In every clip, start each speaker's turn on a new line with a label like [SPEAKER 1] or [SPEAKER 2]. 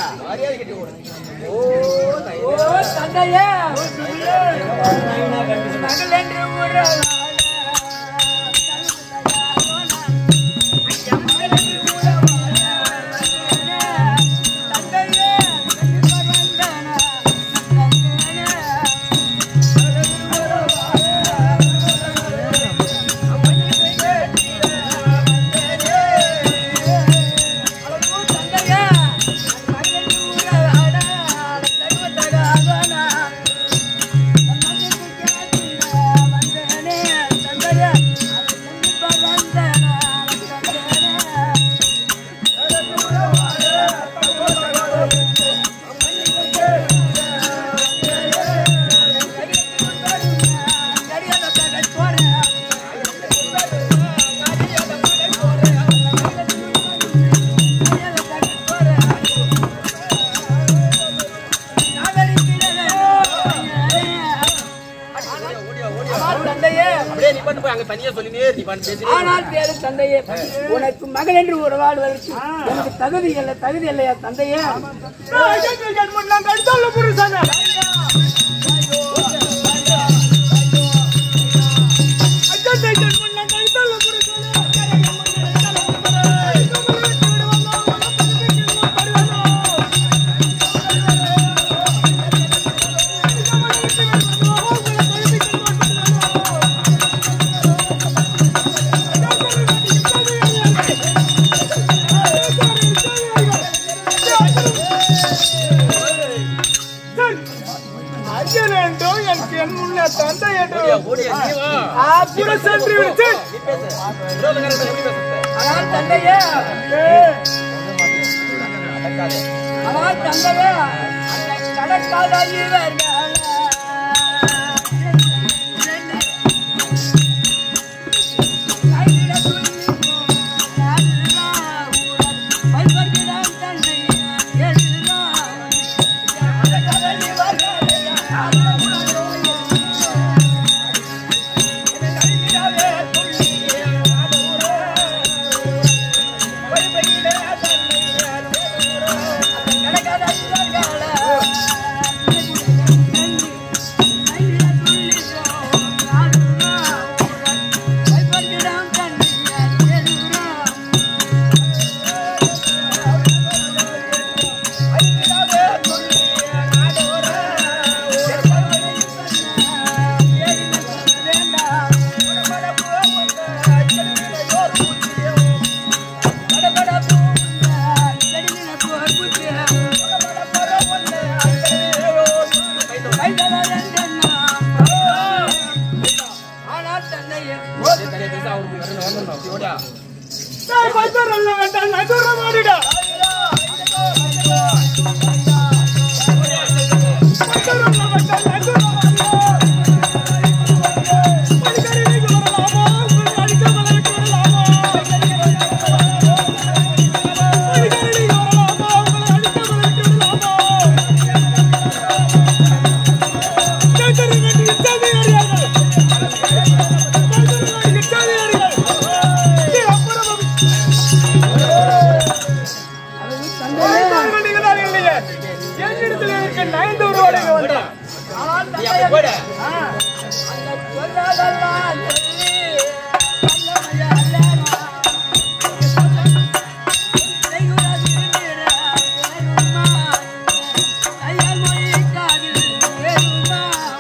[SPEAKER 1] மரியாதை கட்டி ஓடு ஓ
[SPEAKER 2] ஓ தந்தையே மகளென்று உறவாட தந்தையே
[SPEAKER 1] அப்படியே நீ பண்ணு போய் அங்க தனியா சொல்லினே நீ பண்ணு பேசி
[SPEAKER 2] ஆனால் தேடு தந்தையே உனக்கு மகள் என்று ஒரு வாழ்வதற்கு எனக்கு தகுதி இல்லை தகுதி இல்லையா தந்தையே
[SPEAKER 3] ஐயனேண்டோ எனக்கு என் முன்னே தந்தை என்று
[SPEAKER 1] ஓடியா ஓடியா நீ வா
[SPEAKER 3] அப்புறம் சென்று விட்டு
[SPEAKER 1] நீ பேசு விரோதக்காரன் எப்படி பேசுற
[SPEAKER 2] ஆனால் தந்தையே ஆனால் தந்தையே அந்த கடற்கால இவர்கள் ஆனால் தந்தையே
[SPEAKER 1] தனியா பேச அவருக்கு வரணும் வரணும் ஓடியா
[SPEAKER 3] வேண்டாம் நடுற மாறிடா என்னிடத்தில் இருக்க நயந்து உருவாடுங்க வந்தான்
[SPEAKER 2] ஆனால்
[SPEAKER 1] நீ
[SPEAKER 2] தந்தையே
[SPEAKER 1] அப்படி போடு
[SPEAKER 2] அந்த சொல்லதெல்லாம் சொல்லி அல்லமையா அல்லனா. செய்குறது நிற பெருமா. கையால் மொழிக்காது பெருமா.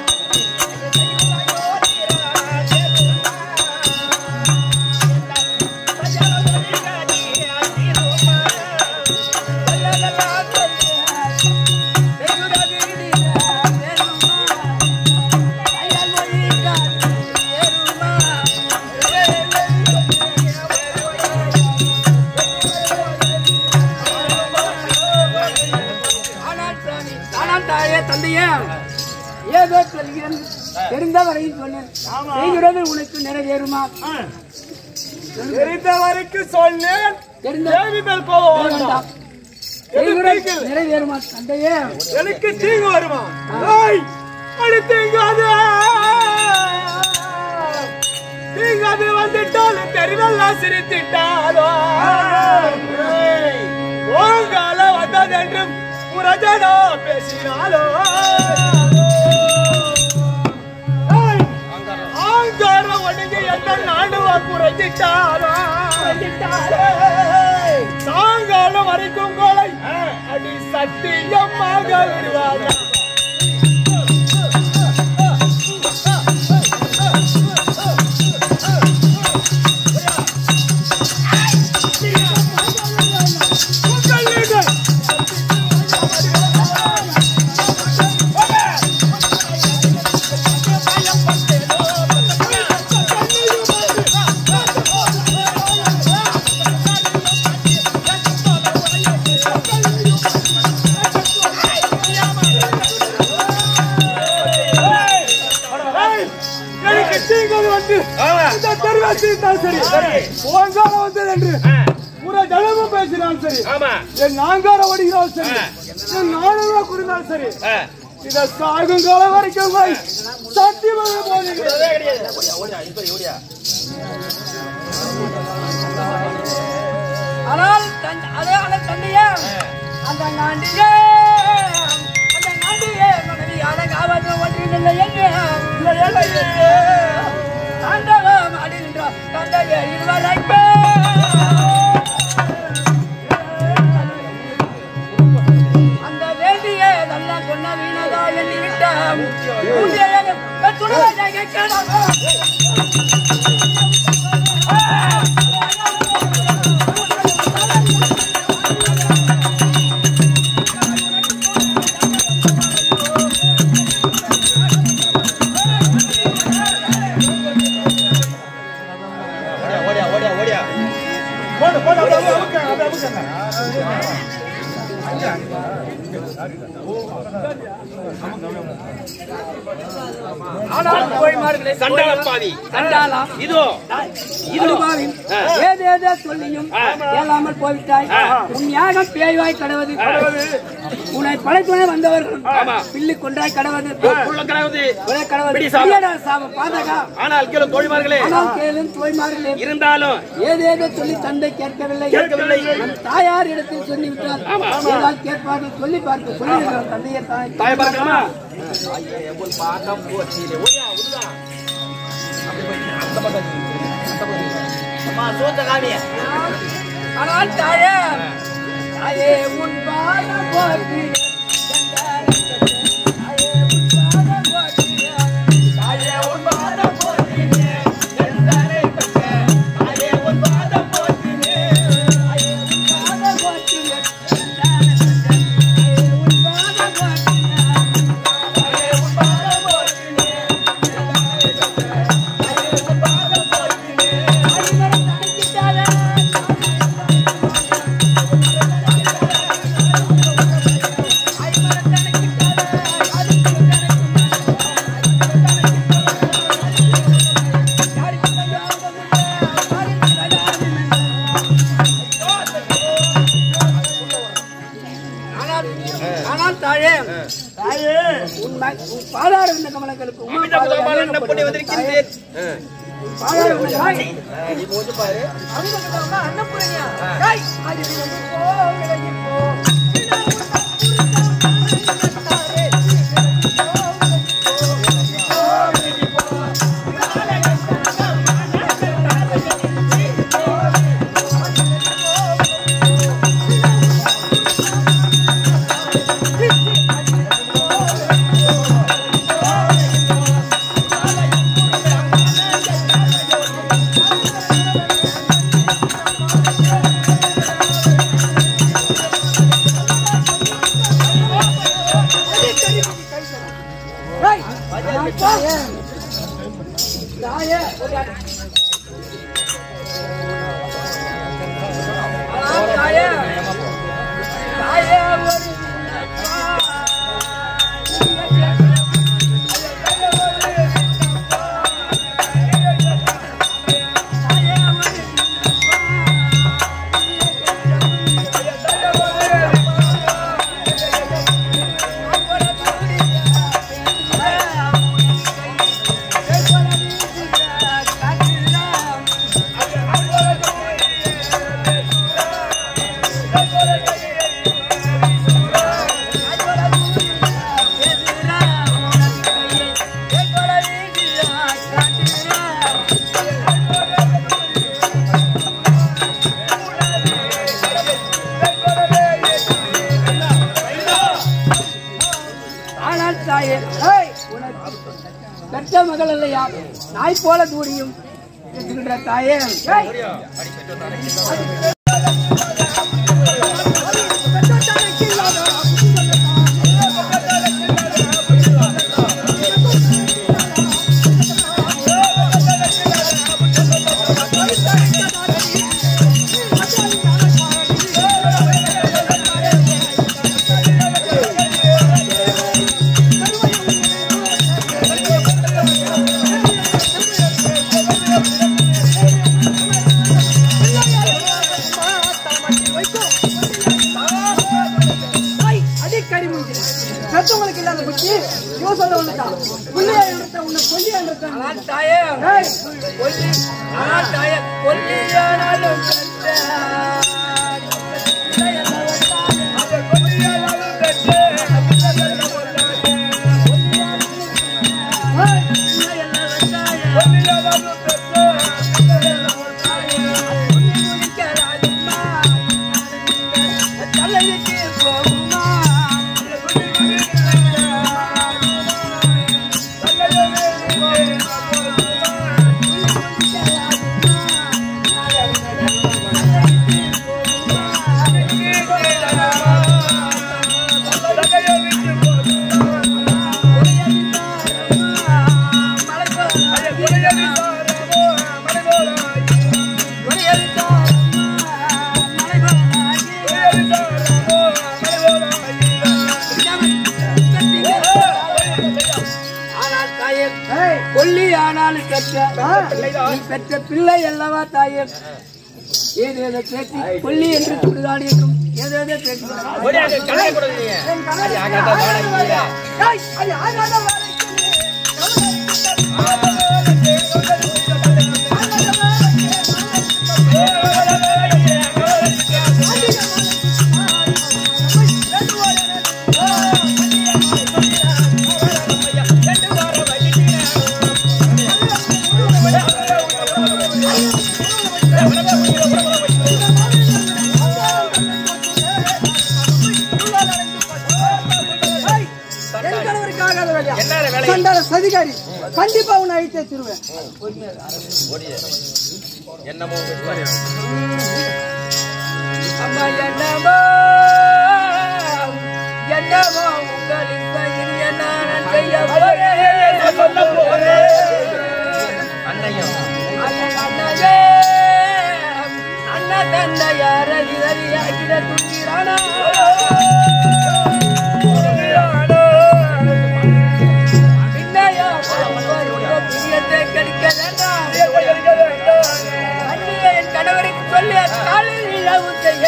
[SPEAKER 2] சொல்லதெல்லாம் சொல்லி செய்குறது நிற பெருமா. கையால் மொழிக்காது பெருமா. ஆனால் சுவாமி, ஆனால் தாயே தந்தையே ஏதோ சொல்கிறேன் தெரிந்தவரையும் சொன்னேன் செய்கிறது உனக்கு நிறைவேறுமா
[SPEAKER 3] தெரிந்த வரைக்கும் சொன்னேன்
[SPEAKER 2] தெரிந்த
[SPEAKER 3] தேவி மேல் கோபம் வேண்டாம்.
[SPEAKER 2] வேண்டாம். செய்கிறது நிறைவேறுமா தந்தையே
[SPEAKER 3] எனக்கு தீங்கு வருமா ஏய், அடி தீங்காது தீங்காது வந்துட்டாலும் தெருவெல்லாம் சிரித்திட்டாலோ ஏய், ஓங்கால வந்ததென்றும் புரஜனா பேசினாலோ ஏய், ஆங்கார ஒடுங்கி எந்த நாடுவா குறைஞ்சிட்டாரோ சாயங்காலம் வரைக்கும் கோலை அடி சத்தியமாக விடுவாங்க ஏய், எனக்கு தீங்கு வந்து இந்த தெருவாசி தான் சரி ஓங்கார வந்தது என்று புற ஜனமும் பேசினாலும் சரி
[SPEAKER 1] ஆமா
[SPEAKER 3] என் நாங்கார ஓடுகிறாலும் சரி என் நாடுகள குறிந்தாலும் சரி
[SPEAKER 1] ஆ.
[SPEAKER 3] இத சாகும் காலம் வரைக்கும் போய் சத்தியமாக போனீங்க
[SPEAKER 1] அதே கிடையாது ஓடியா ஓடியா இப்ப ஓடியா
[SPEAKER 2] ஆனால் தன்- அதே ஆனால் தந்தையே அந்த நாண்டியே அந்த நாண்டியே மனைவியான காவல் ஒன்றில்லை என்று ஆண்டவம் அடின்ற தந்தையே இதுவரைக்கு அந்த வேண்டிய நல்ல சொன்ன வீணதா எண்ணி விட்டாம் துணையாக கேட்கலாம்
[SPEAKER 1] ஓடியா ஓடியா ஓடியா ஓடியா
[SPEAKER 3] போடு போடு அப்படியே அமுக்குங்க, அப்படியே அமுக்குங்க.
[SPEAKER 2] ஆனால் கோழிமார்களை
[SPEAKER 1] சண்டாளப்பாவி
[SPEAKER 2] கண்டாலா
[SPEAKER 1] இதோ
[SPEAKER 2] இதுவாவின் ஏதேதோ சொல்லியும் கேளாமல் போய்விட்டாய் உன் யாகம் பேய்வாய் கடவது உன்னை படைத்துணை வந்தவர்கள் பில்லு கொன்றாய் கடவது
[SPEAKER 1] உள்ள கலவது
[SPEAKER 2] ஒரே கடவது
[SPEAKER 1] பிடி சாபம்.
[SPEAKER 2] பிரியடா சாபம் பாதகா
[SPEAKER 1] ஆனால் கேளும் தோழிமார்களே
[SPEAKER 2] ஆனால் கேளும் தோய்மார்களே
[SPEAKER 1] இருந்தாலும்
[SPEAKER 2] ஏதேதோ சொல்லி தந்தை கேட்கவில்லை
[SPEAKER 1] கேட்கவில்லை.
[SPEAKER 2] நம் தாயார் இடத்தில் சொல்லிவிட்டார் ஏதாவது கேட்பார்கள் சொல்லி பார்க்க சொல்லியிருக்கிறார் தந்தையை தாய்
[SPEAKER 1] தாய் பார்க்கலாமா பார்க்க போச்சு ஓடியா உருதா அந்த பக்கம் அந்த பக்கம் அம்மா சோத்த காமிய
[SPEAKER 2] ஆனால் தாயே தாயே உன் பாதம் போற்றி தாயே உன் பாதம் போற்றி தாயே உன் பாதம் போற்றி தாயே உன் பாதம் போற்றி தாயே உன் பாதம் போற்றி தாயே உன் பாதம் போற்றி தாயே உன் பாதம் போற்றி அடிமரம் தடுக்கிட்டாரே ஆனால் தாயே தாயே உன் ம- உன் பாதார விண்ண கமலங்களுக்கு உமா
[SPEAKER 1] அமித முதல்வர் என்ன பண்ணி வந்திருக்கின்றேன்
[SPEAKER 2] பாதார விண்ண தாய்
[SPEAKER 1] நீ போச்சு பாரு
[SPEAKER 2] அமிர்தமா அன்னபூரணியா தாய் அது விலகி போ விலகி போ தாய் தாயே தாயே தாயே தாயே ஒரு காற்று தாயே ஏய், உனக்கு பெற்ற மகள் இல்லையா நாய் போல தூரியும் இருக்கின்ற தாயே ஏய், தாய், அடிக்கடி மூஞ்சி. பெத்தவங்களுக்கு இல்லாத புத்தி, இவன் சொல்ல வந்துட்டான். புள்ளையா இருந்துட்டான், உன்னை கொல்லியா இருந்துட்டான்.
[SPEAKER 4] ஆனால் தாயே
[SPEAKER 2] ஏய்,
[SPEAKER 4] கொல்லி ஆனால் தாயே கொல்லியானாலும் பெற்றார். அவர் கொல்லியானாலும் பெற்றார்.
[SPEAKER 2] ஏய்,
[SPEAKER 4] கொல்லியானாலும் பெற்றார். குடிக்கலாகுமா? தலைவிக்கு போகுமா? ஆனால் தாயே
[SPEAKER 2] ஏய்,
[SPEAKER 4] கொல்லி ஆனாலும் பெற்ற நீ பெற்ற பிள்ளை அல்லவா தாயே ஏதேதோ பேசி கொல்லி என்று சொல்லுதான் என்றும் ஏதேதோ பேசி
[SPEAKER 1] ஓடியாங்க, கலைய கூடாது நீங்க.
[SPEAKER 2] என் கணவன்
[SPEAKER 1] அது ஆகாத வாடகை.
[SPEAKER 2] ஏய், அது ஆகாத வாடகை. ஏய், என் கணவருக்கு ஆகாத வேலையா?
[SPEAKER 1] என்ன வேலை?
[SPEAKER 2] சண்டாள சதிகாரி கண்டிப்பா உன்னை அழித்தே திருவேன்
[SPEAKER 1] ஓடிய. என்னமோ பேசுவாரு.
[SPEAKER 4] அம்மா என்னமோ என்னமோ உங்களின் கையில் என்ன நான் செய்ய போறேன் சொல்ல போறேன்
[SPEAKER 1] அன்னையும்
[SPEAKER 4] அண்ணன் அண்ணனே அண்ணன் தந்தை யார விதவியாக்கிட துணிகிறானா பின்னையா பிரியத்தை கடிக்க வேண்டாம் அண்ணியை என் கணவருக்கு சொல்லி காலில் இழவு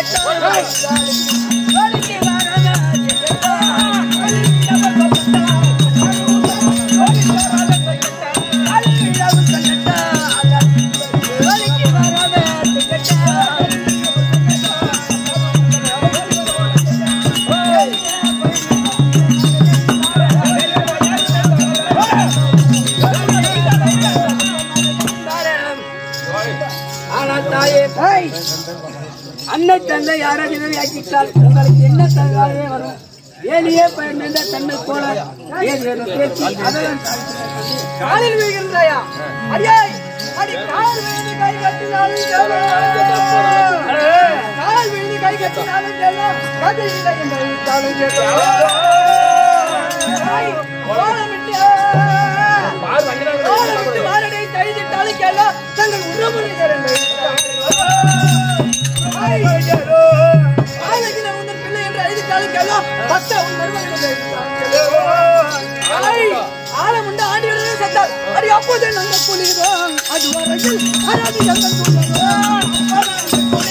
[SPEAKER 4] ஆனால் தாயே
[SPEAKER 2] ஏய்,
[SPEAKER 4] அன்னை தந்தை யாரை விதவியாக்கிட்டால் உங்களுக்கு என்ன தகவலே வரும் ஏலியே பயன் என்ற தன்மை போல ஏதேதோ பேசி அதையும்
[SPEAKER 2] காலில் விழுகின்றாயா அடியே அடி கால் விழுந்து கை கட்டினாலும் செல்லும். கால் விழுந்து கை கட்டினாலும் செல்லும். கதில் இல்லை என்று விட்டாலும் செல்லும். ஏய், கோலமிட்டு,
[SPEAKER 1] பால் வண்டியில
[SPEAKER 2] கோலமிட்டு வாரடை கைதிட்டாலும் செல்லும். தங்கள் உறவுகள் என்று ஏய், காலையில் உந்தன் பிள்ளை என்று எழுதிட்டாலும் செல்லும். பக்தா உன் மருமகன் என்று எழுதிட்டாலும் செல்லும். ஏய், ஆழமுண்டு ஆண்டியுடனே செத்தார் அது அப்போதே நாங்கள் புலிதான் அது வரையில் அராதி எங்கள் புலிதான்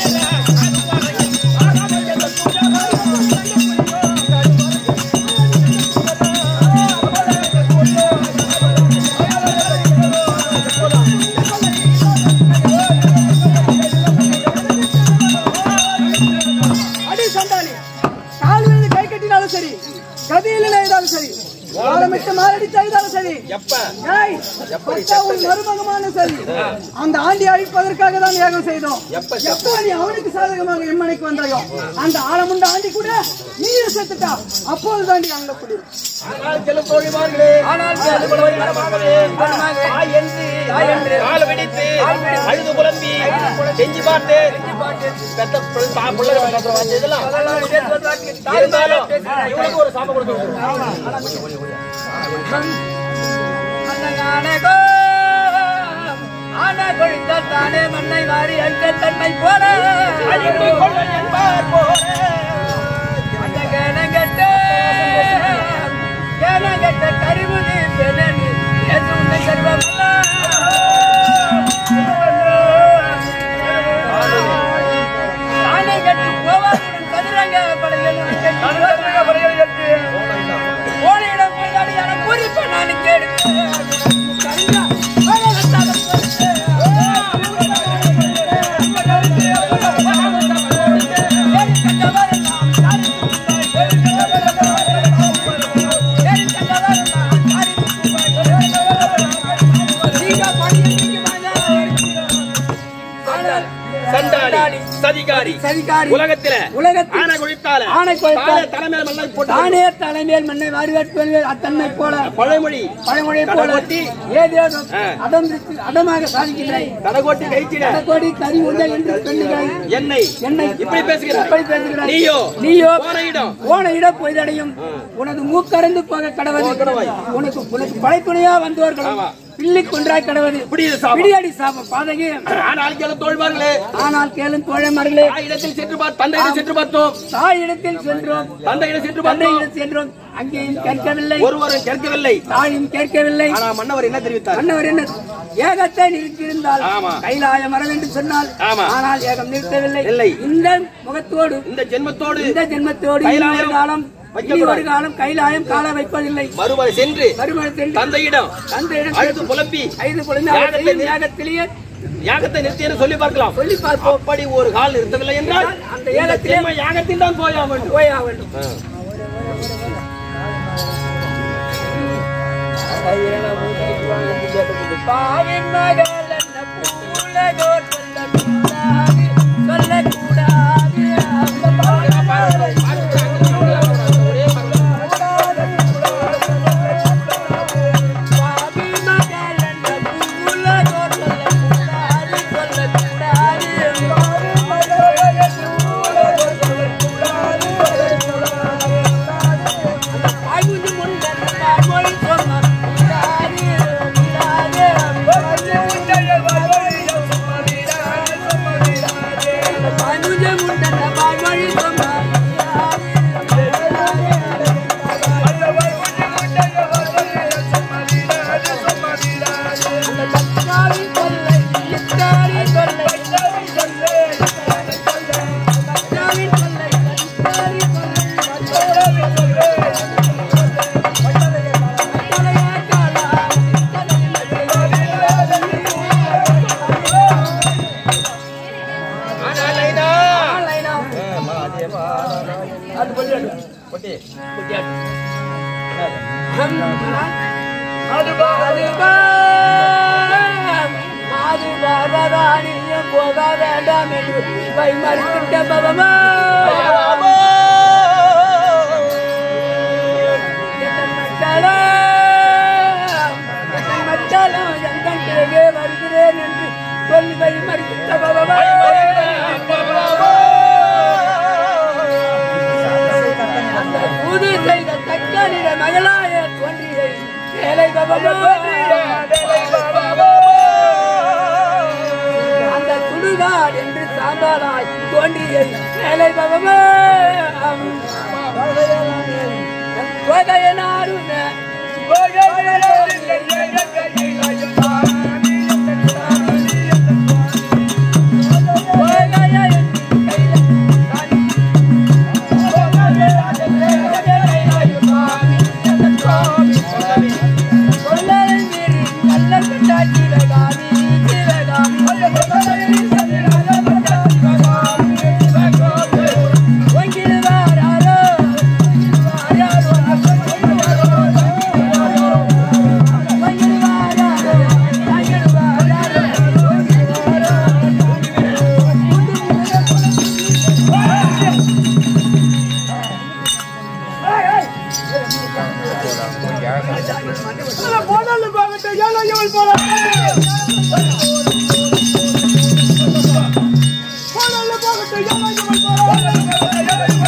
[SPEAKER 2] அடி சண்டாளி கால் விழுந்து கை கட்டினாலும் சரி கதியில் இருந்தாலும் சரி ஓலமிட்டு மாரடி செய்தாலும் சரி
[SPEAKER 1] எப்ப
[SPEAKER 2] ஏய், பத்தா உன் மருமகமான சரி அந்த ஆண்டி அழிப்பதற்காக தான் யாகம் செய்தோம்
[SPEAKER 1] எப்ப
[SPEAKER 2] எப்போ நீ அவனுக்கு சாதகமாக எம்மனைக்கு வந்தாயோ அந்த ஆழமுண்ட ஆண்டி கூட நீ செத்துட்டா அப்போது தாண்டி அங்க குடி
[SPEAKER 1] ஆனால் சில தோழிமார்களே
[SPEAKER 3] ஆனால்
[SPEAKER 1] அது போல ஒரு மணமகளே, தாய் என்று கால் வெடித்து அழுது புலம்பி செஞ்சு பார்த்து பெத்த பிள்ளை- தா- பிள்ளைங்க பேசுற வார்த்தை இதெல்லாம் இருந்தாலும் இவனுக்கு ஒரு சாபம் கொடுக்கணும்
[SPEAKER 4] தானே மண்ணை வாரி அழுத்த தன்மை போல
[SPEAKER 1] அழிந்து கொள்ள என்பார் போல
[SPEAKER 4] அந்த கேனங்கெட்ட கேனங்கெட்ட கரிமுதி பெண்ணி என்று உன்னை சர்வமல்ல தானே கட்டி போவாதுடன் கதிரங்க படைகள் கட்டி கோழியிடம் போய் அடியான குறிப்பை நான் கேடுக்கிறேன்
[SPEAKER 1] சண்டாளி சதிகாரி
[SPEAKER 4] சதிகாரி
[SPEAKER 1] உலகத்தில
[SPEAKER 4] உலகத்தில்
[SPEAKER 1] ஆனை குழித்தால
[SPEAKER 4] ஆனை குழித்தால
[SPEAKER 1] தானே தலைமையில மண்ணை போட்டு
[SPEAKER 4] தானே தலைமையில் மண்ணை வாரிவேற்பது அத்தன்மை போல
[SPEAKER 1] பழமொழி
[SPEAKER 4] பழமொழியை போல
[SPEAKER 1] கடகோட்டி.
[SPEAKER 4] ஏதேதோ
[SPEAKER 1] ஆ.
[SPEAKER 4] அடம் அடமாக சாதிக்கின்றேன்
[SPEAKER 1] தடகோட்டி கைச்சிட
[SPEAKER 4] கோடி கறி உண்டல் என்று பெண்ணுகள்
[SPEAKER 1] என்னை
[SPEAKER 4] என்னை
[SPEAKER 1] இப்படி பேசுகிறாய்
[SPEAKER 4] இப்படி பேசுகிறாய்.
[SPEAKER 1] நீயோ
[SPEAKER 4] நீயோ
[SPEAKER 1] போன இடம்
[SPEAKER 4] போன இடம் பொய்தடையும் உனது மூக்கறந்து போக கடவது உனக்கு உனக்கு படைத்துணையா வந்தவர்கள்
[SPEAKER 1] ஆமா.
[SPEAKER 4] பிள்ளை கொன்றாய் கடவது
[SPEAKER 1] இப்படி இது சாபம்.
[SPEAKER 4] பிடியடி சாபம் பாதகி
[SPEAKER 1] ஆனால் சில தோழ்வார்களே
[SPEAKER 4] ஆனால் கேளும் தோழமர்களே
[SPEAKER 1] இடத்தில் சென்று பார்த்து தந்தையிடம் சென்று பார்த்தோம்
[SPEAKER 4] தாய் இடத்தில் சென்றோம்
[SPEAKER 1] தந்தையிடம் சென்று
[SPEAKER 4] தந்தை
[SPEAKER 1] பார்த்தோம்
[SPEAKER 4] இடம் சென்றோம் அங்கேயும் கேட்கவில்லை
[SPEAKER 1] ஒருவரும் கேட்கவில்லை
[SPEAKER 4] தாயும் கேட்கவில்லை
[SPEAKER 1] ஆனா மன்னவர் என்ன தெரிவித்தார்
[SPEAKER 4] மன்னவர் என்ன ஏகத்தை நிறுத்தியிருந்தால்
[SPEAKER 1] ஆமா.
[SPEAKER 4] கைலாயம் வர வேண்டும் சொன்னால்
[SPEAKER 1] ஆமா.
[SPEAKER 4] ஆனால் ஏகம் நிறுத்தவில்லை
[SPEAKER 1] இல்லை.
[SPEAKER 4] இந்த முகத்தோடு
[SPEAKER 1] இந்த ஜென்மத்தோடு
[SPEAKER 4] இந்த ஜென்மத்தோடு இனி
[SPEAKER 1] கைலாயம்
[SPEAKER 4] ஒரு காலம் இனி
[SPEAKER 1] வைக்கப்படாது.
[SPEAKER 4] ஒரு காலம் கைலாயம் கால வைப்பதில்லை
[SPEAKER 1] மறுவரை சென்று
[SPEAKER 4] மறுமணத்தில்
[SPEAKER 1] தந்தையிடம்
[SPEAKER 4] தந்தையிடம்
[SPEAKER 1] அழுது புலம்பி
[SPEAKER 4] ஐந்து குழந்தை
[SPEAKER 1] யாகத்தை
[SPEAKER 4] யாகத்திலேயே
[SPEAKER 1] யாகத்தை நிறுத்தி என்று சொல்லி பார்க்கலாம்
[SPEAKER 4] சொல்லி பார்ப்போம்
[SPEAKER 1] அப்படி ஒரு கால் நிறுத்தவில்லை என்றால்
[SPEAKER 4] அந்த
[SPEAKER 1] இந்த
[SPEAKER 4] ஏகத்திலே
[SPEAKER 1] ஜென்ம யாகத்தில் தான் போயா வேண்டும்
[SPEAKER 4] போயா வேண்டும் பாவின் மகள் என்ன பூலகோ சொல்லக்கூடாது சொல்லக்கூடாது அந்த பாவின் மகள் என்ன பூலகோ சொல்லக்கூடாது சொல்லக்கூடாது பாய்ந்து முன்னன் மொழி சொன்னார் கூடாது பாய்ந்து முன்னன் மொழி சொன்னார் கத்தாரி கொல்லை இத்தாரி கொல்லை கத்தாரி கொல்லை இத்தாரி
[SPEAKER 1] ஆனால் ஐயா,
[SPEAKER 4] போக வேண்டாம் என்று வைமறிக்கிட்ட பவமா வருகிறேன் என்று சொல்லி வைமறிக்கிட்ட பவமா அந்த புது செய்த தக்கனிட மகளாய தோன்றியை வேலை அந்த சுடுகாடு என்று சாந்தாளாய் தோன்றியை வேலை பவமே கோதையனாருன
[SPEAKER 3] போனாலும் போகட்டும் ஏழை இவள் போல போனாலும் போகட்டும் ஏழை இவள் போல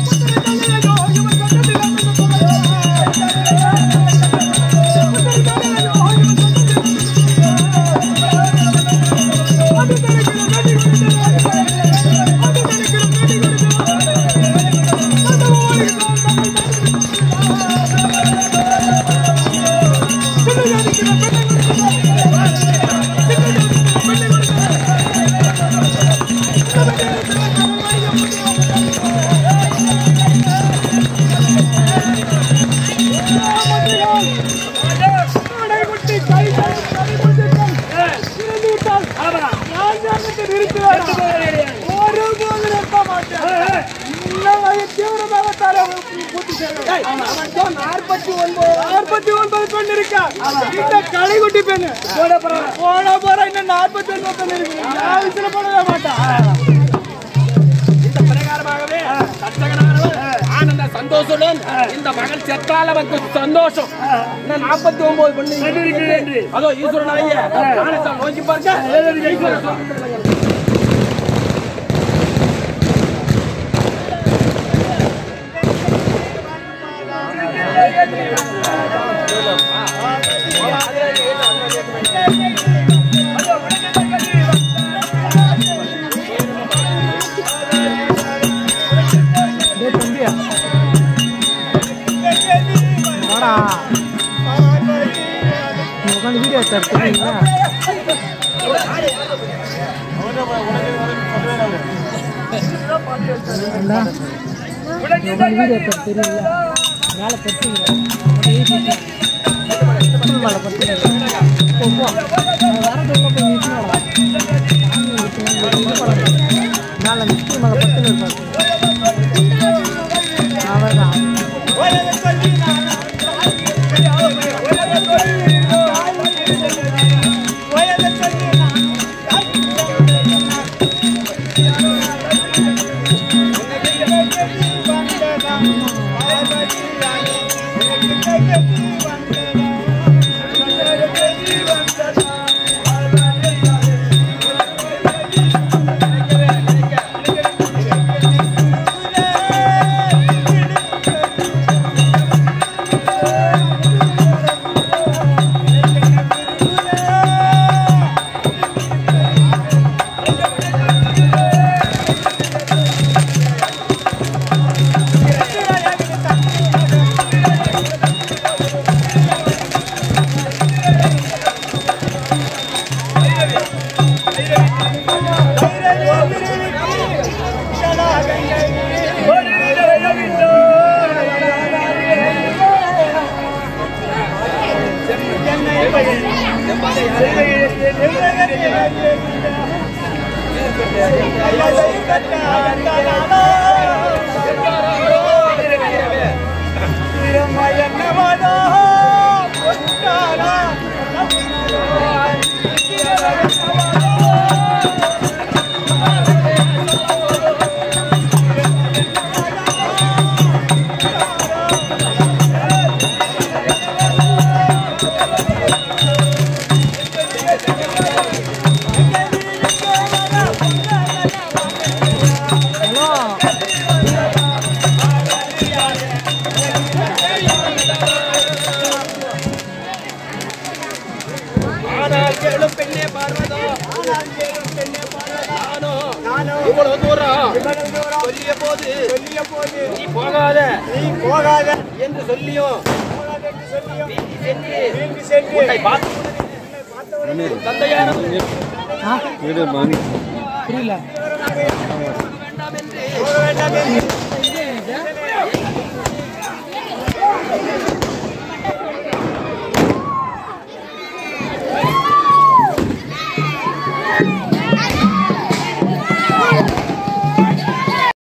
[SPEAKER 3] கடைக்குட்டி கை கடைக்குட்டிகள் இறந்து விட்டால் நான் ஞாபகத்தை நிறுத்துவேன் ஒரு போது நிறுத்த மாட்டேன் இன்னும் அதை தீவிரமாக தர பூர்த்தி செய்வேன் நாற்பத்தி ஒன்பது நாற்பத்தி ஒன்பது பெண் இருக்கா இந்த கடைக்குட்டி பெண் போட போற போட போற இன்னும் நாற்பத்தி ஒன்பது பெண் இருக்கு நான் விசில போடவே மாட்டேன்
[SPEAKER 1] இந்த பிரகாரமாகவே தச்சகனானவர் ஆனந்த சந்தோஷத்துடன் இந்த மகன் செத்தால வந்து சந்தோஷம் இன்னும் நாற்பத்தி ஒன்பது பண்ணி அதோ ஈஸ்வரனாகிய ஆனந்தத்தை நோக்கி பார்க்க ஈஸ்வரன் சொல்லுகிறார். ஆனால் கேளும் பெண்ணே பார்வதோ நானோ இவ்வளவு தூரம் சொல்லிய போது நீ போகாத
[SPEAKER 3] நீ போகாத
[SPEAKER 1] என்று சொல்லியும் வீட்டுக்கு சென்று உன்னை பார்த்து தந்தையான
[SPEAKER 3] போக வேண்டாம் என்று